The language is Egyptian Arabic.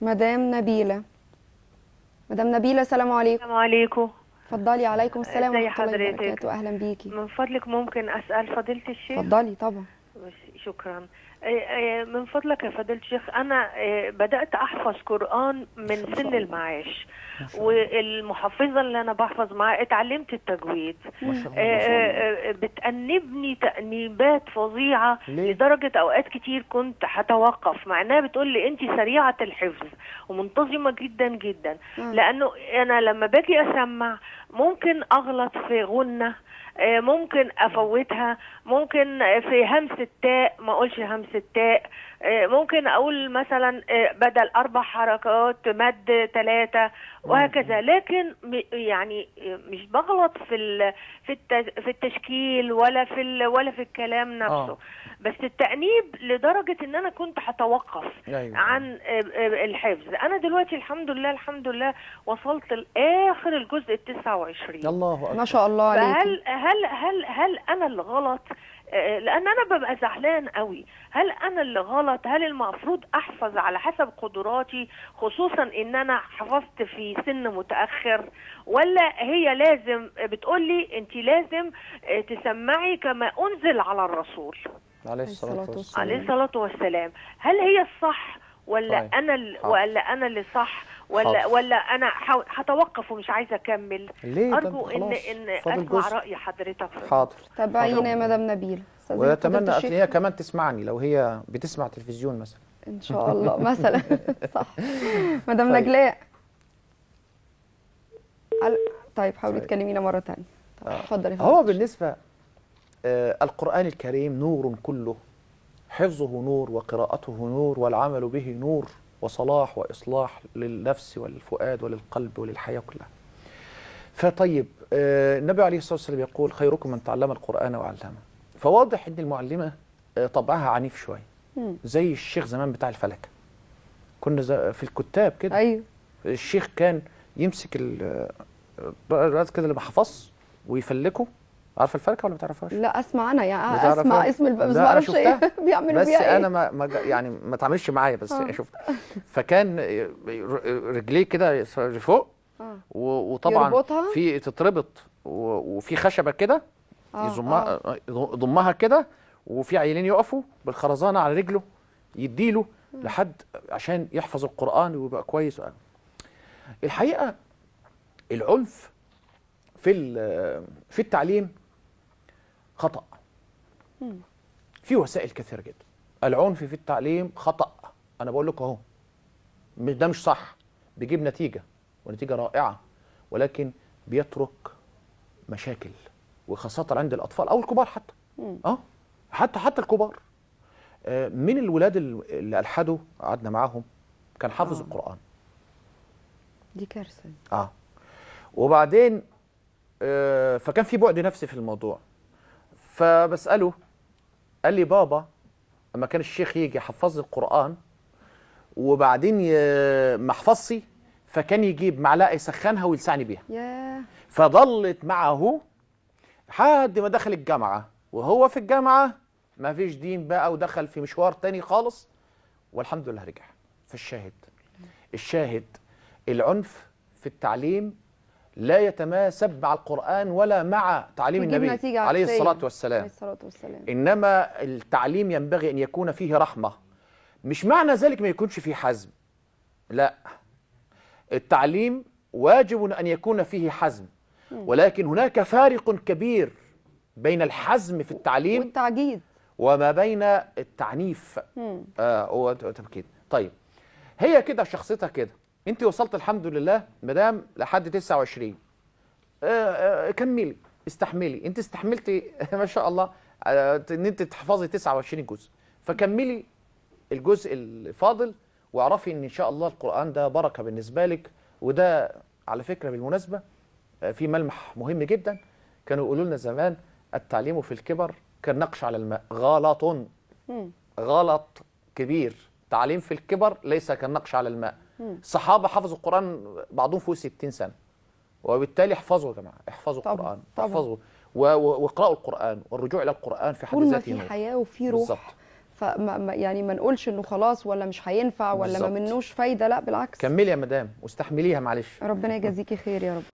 مدام نبيلة مدام نبيلة السلام عليكم السلام عليكم اتفضلي عليكم السلام ازي ورحمة الله حضرتك؟ وبركاته أهلا بيكي من فضلك ممكن أسأل فضيلة الشيخ اتفضلي طبعا ماشي، شكرا آه، آه، من فضلك يا فضيلة الشيخ أنا آه، بدأت أحفظ قرآن من سن المعاش والمحفظة اللي أنا بحفظ معاها اتعلمت التجويد ما شاء الله آه، ما شاء الله آه، آه، بتأنبني تأنيبات فظيعة ليه؟ لدرجة أوقات كتير كنت هتوقف مع إنها بتقول لي أنت سريعة الحفظ ومنتظمة جدا جدا آه. لأنه أنا لما باجي أسمع ممكن أغلط في غنة آه، ممكن افوتها ممكن آه، في همس التاء ما اقولش همس التاء آه، ممكن اقول مثلا آه، بدل اربع حركات مد ثلاثه وهكذا لكن م- يعني آه، مش بغلط في ال- في الت- في التشكيل ولا في ال- ولا في الكلام نفسه آه. بس التأنيب لدرجة ان انا كنت هتوقف أيوة. عن آه، آه، الحفظ انا دلوقتي الحمد لله الحمد لله وصلت لاخر الجزء ال 29 الله اكبر ما شاء الله عليكي فهل هل هل هل انا اللي غلط آه، لان انا ببقى زعلان قوي هل انا اللي غلط هل المفروض احفظ على حسب قدراتي خصوصا ان انا حفظت في سن متاخر ولا هي لازم بتقولي انت لازم آه، تسمعي كما انزل على الرسول عليه الصلاة الصلاه والسلام عليه الصلاه والسلام هل هي الصح ولا طيب. انا ال- حاضر. ولا انا اللي صح ولا حاضر. ولا انا حاو- هتوقف ومش عايزه اكمل ليه ده ارجو ان خلاص، ان فاضل اسمع جزء. راي حضرتك في حاضر تابعينا يا مدام نبيلة استاذنك واتمنى فضيلة ان الشيخ. هي كمان تسمعني لو هي بتسمع تلفزيون مثلا ان شاء الله مثلا صح مدام طيب. نجلاء عل- طيب حاولي طيب. تكلمينا مرة تانية طب اتفضلي هو فضيلة بالنسبه آه القران الكريم نور كله حفظه نور وقراءته نور والعمل به نور وصلاح واصلاح للنفس والفؤاد وللقلب وللحياه كلها فطيب آه النبي عليه الصلاه والسلام يقول خيركم من تعلم القران وعلمه فواضح ان المعلمه آه طبعها عنيف شويه مم. زي الشيخ زمان بتاع الفلكه كنا ز- في الكتاب كده ايوه الشيخ كان يمسك ال- الراس كده اللي محفظ ويفلكه عارفه الفلكه ولا ما تعرفهاش؟ لا اسمع انا يعني بتعرفها؟ اسمع اسم الب... بس لا، ما أنا اعرفش ايه شفتها. بيعملوا بس بيها انا ايه ما ما جا- يعني ما تعملش معايا بس آه. شفت فكان ر- رجليه كده لفوق آه. و- وطبعا يربطها؟ في تتربط و- وفي خشبه كده آه، يضمها يضمها كده وفي عيلين يقفوا بالخرزانه على رجله يديله لحد عشان يحفظ القران ويبقى كويس الحقيقه العنف في ال- في التعليم خطا في وسائل كثيره جدا العنف في التعليم خطا انا بقول لكم اهو مش- ده مش صح بيجيب نتيجه ونتيجه رائعه ولكن بيترك مشاكل وخاصه عند الاطفال او الكبار حتى اه حتى حتى الكبار آه، من الولاد ال- اللي الحدوا قعدنا معاهم كان حافظ آه. القران دي كارثه اه وبعدين آه فكان في بعد نفسي في الموضوع فبساله قال لي بابا اما كان الشيخ يجي يحفظ لي القران وبعدين ي- ما حفظش فكان يجيب معلقه يسخنها ويلسعني بيها ياه فضلت معه لحد ما دخل الجامعه وهو في الجامعه ما فيش دين بقى ودخل في مشوار تاني خالص والحمد لله رجع فالشاهد الشاهد العنف في التعليم لا يتماسب مع القرآن ولا مع تعليم تجيب النبي نتيجة عليه عكسية. الصلاة عليه والسلام الصلاه والسلام إنما التعليم ينبغي أن يكون فيه رحمة مش معنى ذلك ما يكونش فيه حزم لا التعليم واجب أن يكون فيه حزم ولكن هناك فارق كبير بين الحزم في التعليم والتعجيز وما بين التعنيف مم. آه وتبكيد طيب هي كده شخصيتها كده انت وصلت الحمد لله مدام لحد 29 آه آه كملي استحملي انت استحملتي ما شاء الله آه ان انت تحفظي 29 جزء فكملي الجزء الفاضل واعرفي ان ان شاء الله القران ده بركه بالنسبه لك وده على فكره بالمناسبه آه، في ملمح مهم جدا كانوا يقولوا لنا زمان التعليم في الكبر كالنقش على الماء غلط مم. غلط كبير تعليم في الكبر ليس كالنقش على الماء الصحابه حفظوا القران بعضهم فوق 60 سنه وبالتالي احفظوا يا جماعه احفظوا طبعاً، القران طبعاً. احفظوا و- و- واقرأوا القرآن والرجوع إلى القرآن في حد طول ما ذاته في نور حياه وفي روح بالظبط فما ما- يعني ما نقولش انه خلاص ولا مش هينفع ولا ما بالظبط. منوش فايده لا بالعكس كملي يا مدام واستحمليها معلش ربنا يجازيكي خير يا رب